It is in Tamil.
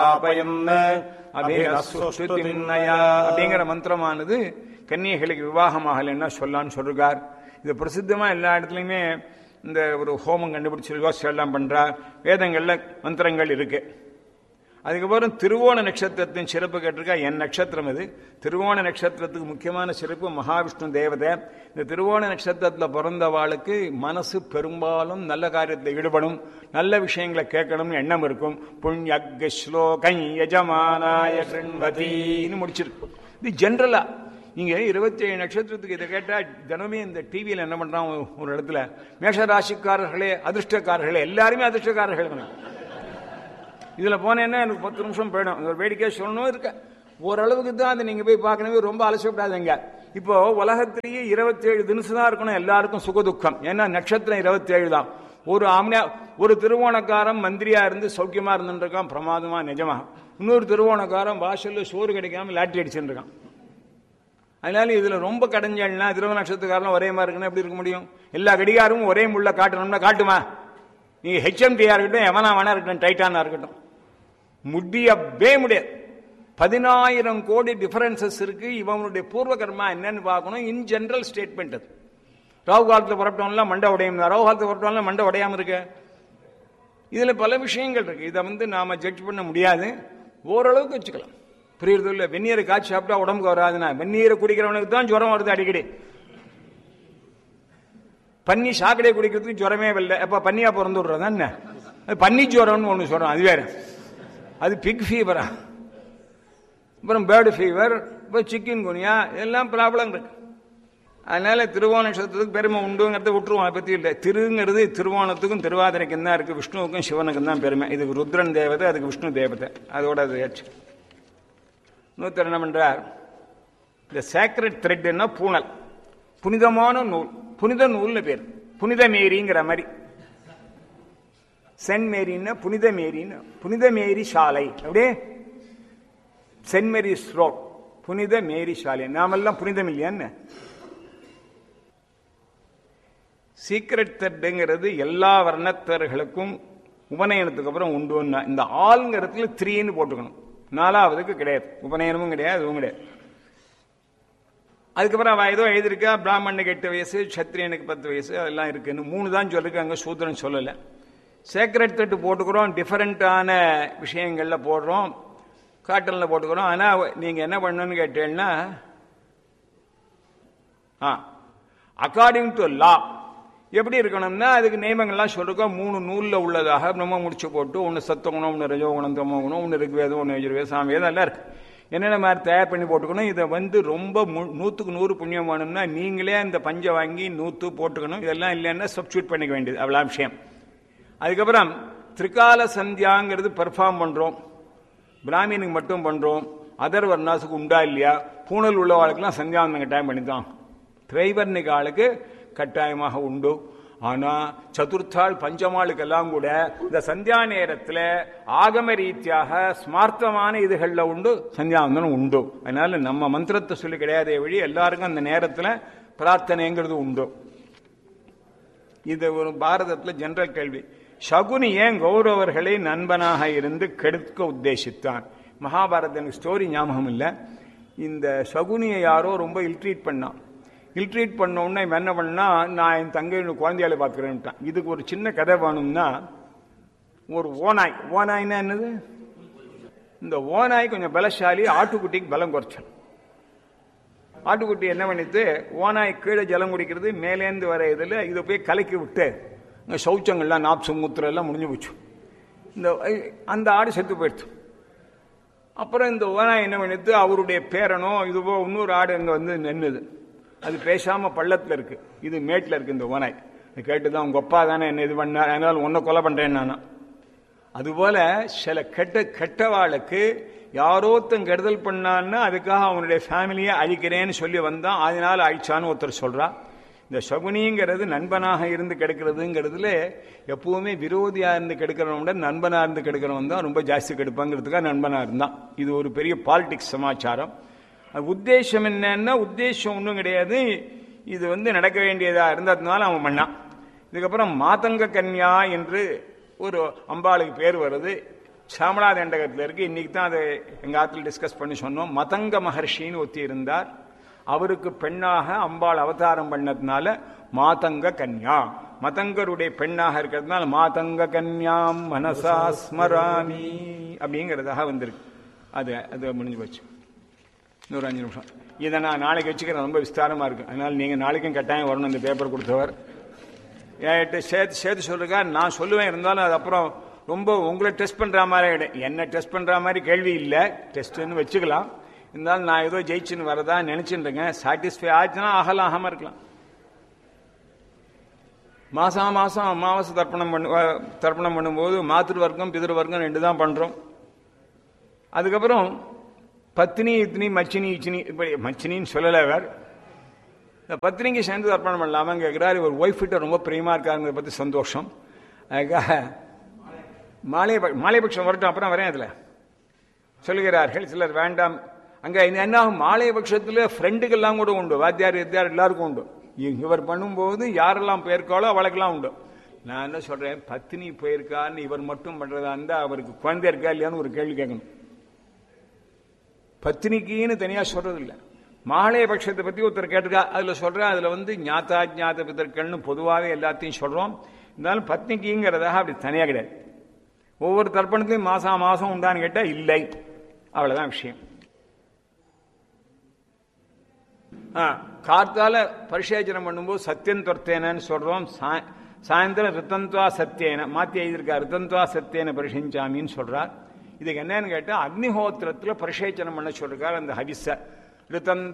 அப்படிங்கிற மந்திரமானது கன்னியர்களுக்கு விவாகமாகலைன்னா சொல்லான்னு சொல்றார் இது பிரசித்தமா எல்லா இடத்துலையுமே இந்த ஒரு ஹோமம் கண்டுபிடிச்சு யோசிச்சு எல்லாம் பண்றா வேதங்கள்ல மந்திரங்கள் இருக்கு அதுக்கப்புறம் திருவோண நட்சத்திரத்தின் சிறப்பு கேட்டிருக்கா என் நட்சத்திரம் இது திருவோண நட்சத்திரத்துக்கு முக்கியமான சிறப்பு மகாவிஷ்ணு தேவதை இந்த திருவோண நட்சத்திரத்தில் பிறந்தவாளுக்கு மனசு பெரும்பாலும் நல்ல காரியத்தில் ஈடுபடும் நல்ல விஷயங்களை கேட்கணும்னு எண்ணம் இருக்கும் புண்ணியக் ஸ்லோகை யஜமானாய கிருண்வதின்னு முடிச்சிருக்கு இது ஜென்ரலா நீங்க இருபத்தி ஏழு நட்சத்திரத்துக்கு இதை கேட்டா தினமே இந்த டிவியில் என்ன பண்றான் ஒரு இடத்துல மேஷராசிக்காரர்களே அதிர்ஷ்டக்காரர்களே எல்லாருமே அதிர்ஷ்டக்காரர்கள் தான். இதுல போனேன்னா எனக்கு பத்து நிமிஷம் போயிடும் ஒரு வேடிக்கை சொல்லணும் இருக்க ஓரளவுக்கு தான் அதை நீங்க போய் பார்க்கணும் ரொம்ப அலசப்படாதீங்க இப்போ உலகத்திலேயே இருபத்தி ஏழு தினசு தான் இருக்கணும் எல்லாருக்கும் சுகதுக்கம் ஏன்னா நட்சத்திரம் இருபத்தி ஏழு தான் ஒரு ஆம்னியா ஒரு திருவோணக்காரன் மந்திரியா இருந்து சௌக்கியமா இருந்துருக்கான் பிரமாதமா நிஜமா இன்னொரு திருவோணக்காரன் வாசல்ல சோறு கிடைக்காம லாட்டரி அடிச்சுட்டு இருக்கான் அதனால இதுல ரொம்ப கடைஞ்சல்னா திருவ நட்சத்திரக்காரன் ஒரே மாதிரி இருக்குன்னா எப்படி இருக்க முடியும் எல்லா கடிகாரமும் ஒரே முள்ள காட்டணும்னா காட்டுமா நீங்க ஹெச்எம்டியா இருக்கட்டும் எவனா வேணா இருக்கட்டும் டைட்டானா இருக்கட்டும் முடியவே முடியாது பதினாயிரம் கோடி டிஃபரன்சஸ் இருக்கு இவனுடைய பூர்வ கர்மா என்னன்னு பார்க்கணும் இன் ஜெனரல் ஸ்டேட்மெண்ட் அது ராகு காலத்தில் புறப்பட்டவன்லாம் மண்டை உடையும் ராகு காலத்தில் புறப்பட்டவன்லாம் மண்டை உடையாம இருக்க இதுல பல விஷயங்கள் இருக்கு இதை வந்து நாம ஜட்ஜ் பண்ண முடியாது ஓரளவுக்கு வச்சுக்கலாம் புரியுறது இல்ல வெந்நீரை காய்ச்சி சாப்பிட்டா உடம்புக்கு வராதுன்னா வெந்நீரை குடிக்கிறவனுக்கு தான் ஜுரம் வருது அடிக்கடி பன்னி சாக்கடை குடிக்கிறதுக்கு ஜுரமே வரல அப்ப பன்னியா பிறந்து விடுறதா என்ன அது பன்னி ஜுரம்னு ஒன்று சொல்றோம் அது வேற அது பிக் ஃபீவரா அப்புறம் பேர்டு ஃபீவர் இப்போ சிக்கன் குனியா எல்லாம் ப்ராப்ளம் இருக்கு அதனால திருவோண நட்சத்திரத்துக்கு பெருமை உண்டுங்கிறத விட்டுருவோம் அதை பற்றி இல்லை திருங்கிறது திருவோணத்துக்கும் திருவாதிரைக்கும் தான் இருக்கு விஷ்ணுவுக்கும் சிவனுக்கும் தான் பெருமை இதுக்கு ருத்ரன் தேவதை அதுக்கு விஷ்ணு தேவதை அதோட அது ஏற்று இன்னொருத்தர் என்ன பண்றார் இந்த சேக்ரெட் த்ரெட்னா பூனல் புனிதமான நூல் புனித நூல்னு பேர் புனித மேரிங்கிற மாதிரி சென்ட் மேரின்னா புனித மேரின்னு புனித மேரி சாலை அப்படியே சென்ட் மேரிஸ் ரோட் புனித மேரி சாலை நாமெல்லாம் புனிதம் இல்லையான்னு சீக்ரெட் த்ரெட்டுங்கிறது எல்லா வர்ணத்தர்களுக்கும் உபநயனத்துக்கு அப்புறம் உண்டு இந்த ஆளுங்கிறதுல த்ரீன்னு போட்டுக்கணும் நாலாவதுக்கு கிடையாது உபநயனமும் கிடையாது அதுவும் கிடையாது அதுக்கப்புறம் அவ ஏதோ எழுதியிருக்கா பிராமணனுக்கு எட்டு வயசு சத்திரியனுக்கு பத்து வயசு அதெல்லாம் இருக்குன்னு மூணு தான் சொல்லிருக்காங்க சூத்திரன் சொல்லலை சேக்ரெட் தட்டு போட்டுக்கிறோம் டிஃபரெண்டான விஷயங்கள்ல போடுறோம் காட்டனில் போட்டுக்கிறோம் ஆனால் நீங்கள் என்ன பண்ணணும்னு கேட்டீங்கன்னா ஆ அக்கார்டிங் டு லா எப்படி இருக்கணும்னா அதுக்கு நியமங்கள்லாம் சொல்லிருக்கோம் மூணு நூலில் உள்ளதாக பிரம்ம முடிச்சு போட்டு ஒன்று சத்தகுணம் ஒன்று ரஜோகுணம் தமோகுணம் ஒன்று ரிக்வேதம் ஒன்று யஜுர்வேதம் சாமவேதம் எல்லாம் இருக்கு என்னென்ன மாதிரி தயார் பண்ணி போட்டுக்கணும் இதை வந்து ரொம்ப மு- நூற்றுக்கு நூறு புண்ணியம் வேணும்னா நீங்களே அந்த பஞ்சை வாங்கி நூற்று போட்டுக்கணும் இதெல்லாம் இல்லைன்னா சப்ஸ்டியூட் பண்ணிக்க வேண்டியது அவ்வளோ விஷயம் அதுக்கப்புறம் திரிகால சந்தியாங்கிறது பெர்ஃபார்ம் பண்ணுறோம் பிராமினுக்கு மட்டும் பண்ணுறோம் அதர் வர்ணாஸுக்கு உண்டா இல்லையா பூனல் உள்ளவாளுக்கெல்லாம் சந்தியாவந்தம் கட்டாயம் பண்ணித்தான் திரைவர்ணிக ஆளுக்கு கட்டாயமாக உண்டு ஆனா சதுர்த்தாள் பஞ்சமாளுக்கெல்லாம் கூட இந்த சந்தியா நேரத்துல ஆகம ரீதியாக ஸ்மார்த்தமான இதுகள்ல உண்டு சந்தியாவந்தனம் உண்டு அதனால நம்ம மந்திரத்தை சொல்லி கிடையாதே வழி எல்லாருக்கும் அந்த நேரத்துல பிரார்த்தனைங்கிறது உண்டு இது ஒரு பாரதத்துல ஜெனரல் கேள்வி சகுனி ஏன் கௌரவர்களை நண்பனாக இருந்து கெடுக்க உத்தேசித்தான் மகாபாரத எனக்கு ஸ்டோரி ஞாபகம் இல்லை இந்த சகுனியை யாரோ ரொம்ப இல்ட்ரீட் பண்ணான் இல்ட்ரீட் பண்ண உடனே இவன் என்ன பண்ணா நான் என் தங்கையோட குழந்தையால பார்த்துக்கிறேன்ட்டான் இதுக்கு ஒரு சின்ன கதை வேணும்னா ஒரு ஓநாய் ஓநாய்னா என்னது இந்த ஓநாய் கொஞ்சம் பலசாலி ஆட்டுக்குட்டிக்கு பலம் குறைச்சான் ஆட்டுக்குட்டி என்ன பண்ணிட்டு ஓனாய் கீழே ஜலம் குடிக்கிறது மேலேந்து வர இதில் இதை போய் கலக்கி விட்டு இந்த சௌச்சங்கள்லாம் நாப்சு மூத்திரம் எல்லாம் முடிஞ்சு போச்சு இந்த அந்த ஆடு செத்து போயிடுச்சு அப்புறம் இந்த ஓனாய் என்ன பண்ணிட்டு அவருடைய பேரனோ இதுவோ இன்னொரு ஆடு அங்கே வந்து நின்னுது அது பேசாம பள்ளத்துல இருக்கு இது மேட்டில் இருக்கு இந்த ஓனாய் இது கேட்டுதான் உங்க அப்பா தானே என்ன இது பண்ணார் அதனால உன்னை கொலை பண்றேன் நானா அதுபோல சில கெட்ட கெட்டவாளுக்கு யாரோத்தன் கெடுதல் பண்ணான்னா அதுக்காக அவனுடைய ஃபேமிலியை அழிக்கிறேன்னு சொல்லி வந்தான் அதனால அழிச்சான்னு ஒருத்தர் சொல்றா இந்த சகுனிங்கிறது நண்பனாக இருந்து கெடுக்கிறதுங்கிறதுல எப்பவுமே விரோதியா இருந்து கெடுக்கிறவன் விட நண்பனா இருந்து கெடுக்கிறவன் தான் ரொம்ப ஜாஸ்தி கெடுப்பாங்கிறதுக்காக நண்பனா இருந்தான் இது ஒரு பெரிய பாலிடிக்ஸ் சமாச்சாரம் அது உத்தேசம் என்னன்னா உத்தேசம் ஒன்றும் கிடையாது இது வந்து நடக்க வேண்டியதா இருந்ததுனால அவன் பண்ணான் இதுக்கப்புறம் மாதங்க கன்யா என்று ஒரு அம்பாளுக்கு பேர் வருது சாமலா தண்டகத்தில் இருக்கு இன்னைக்கு தான் அதை எங்க ஆத்துல டிஸ்கஸ் பண்ணி சொன்னோம் மதங்க மகர்ஷின்னு ஒத்தி இருந்தார் அவருக்கு பெண்ணாக அம்பாள் அவதாரம் பண்ணதுனால மாதங்க கன்யா மதங்கருடைய பெண்ணாக இருக்கிறதுனால மாதங்க கன்யாம் மனசா ஸ்மராமி அப்படிங்கிறதாக வந்திருக்கு அது அது முடிஞ்சு போச்சு இன்னொரு அஞ்சு நிமிஷம் இதை நான் நாளைக்கு வச்சுக்கிறேன் ரொம்ப விஸ்தாரமா இருக்கு அதனால நீங்க நாளைக்கும் கட்டாயம் வரணும் இந்த பேப்பர் கொடுத்தவர் என்கிட்ட சேர்த்து சேர்த்து சொல்லுங்க நான் சொல்லுவேன் இருந்தாலும் அது அப்புறம் ரொம்ப உங்களை டெஸ்ட் பண்ற மாதிரி ஆயிடும். என்ன டெஸ்ட் பண்ற மாதிரி கேள்வி இல்லை டெஸ்ட்னு வச்சுக்கலாம் இருந்தாலும் நான் ஏதோ ஜெயிச்சுன்னு வரதா நினைச்சுட்டு இருக்கேன் சாட்டிஸ்ஃபை ஆச்சுன்னா ஆகலாம் ஆகாம இருக்கலாம் மாசம் மாசம் அமாவாசை தர்ப்பணம் பண்ணு அஹ், தர்ப்பணம் பண்ணும்போது மாத்திரு வர்க்கம் பிதிரு வர்க்கம் ரெண்டு தான் பண்றோம் அதுக்கப்புறம் பத்தினி இத்தினி மச்சினி இச்சினி இப்படி மச்சினின்னு சொல்லலை அவர் இந்த பத்தினிக்கு சேர்ந்து தர்ப்பணம் பண்ணலாமான்னு கேட்குறாரு இவர் ஒய்ஃப் கிட்ட ரொம்ப பிரியமா இருக்காருங்கிறத பற்றி சந்தோஷம் அதுக்காக மாலை மாலைபட்சம் வரட்டும் அப்புறம் வரேன் அதில் சொல்லுகிறார்கள் சிலர் வேண்டாம் அங்கே என்ன ஆகும் மாலைபட்சத்தில் ஃப்ரெண்டுக்கெல்லாம் கூட உண்டு வாத்தியார் வித்தியார் எல்லாருக்கும் உண்டு இ- இவர் பண்ணும்போது யாரெல்லாம் போயிருக்காளோ அவளுக்கெல்லாம் உண்டு நான் என்ன சொல்றேன் பத்தினி போயிருக்கான்னு இவர் மட்டும் பண்றதா இருந்தா அவருக்கு குழந்தை இருக்கா இல்லையான்னு ஒரு கேள்வி கேட்கணும் பத்தினிக்குன்னு தனியா சொல்றது இல்ல மாலைய பட்சத்தை பத்தி ஒருத்தர் கேட்டிருக்கா அதுல சொல்றேன் அதுல வந்து ஞாத்தா ஞாத்த பிதர்கள்னு பொதுவாகவே எல்லாத்தையும் சொல்றோம் இருந்தாலும் பத்னிக்குங்கிறதாக அப்படி தனியா கிடையாது ஒவ்வொரு தர்ப்பணத்திலையும் மாசம் மாசம் உண்டான்னு கேட்டா இல்லை அவ்வளவுதான் விஷயம் ஆ, கார்த்தால பரிசேச்சனம் பண்ணும்போது சத்தியம் தொர்த்தேனன்னு சொல்றோம் சாய்- சாயந்தரம் ரித்தந்த்வா சத்தியேன மாத்தி எழுதியிருக்கா ரித்தந்த்வா சத்தியேன பரிசஞ்சாமின்னு சொல்றார் இதுக்கு என்னன்னு கேட்டா அக்னிஹோத்திரத்துல பரிசேச்சனம் பண்ண சொல்றார் அந்த ஹவிஸ ரித்தன்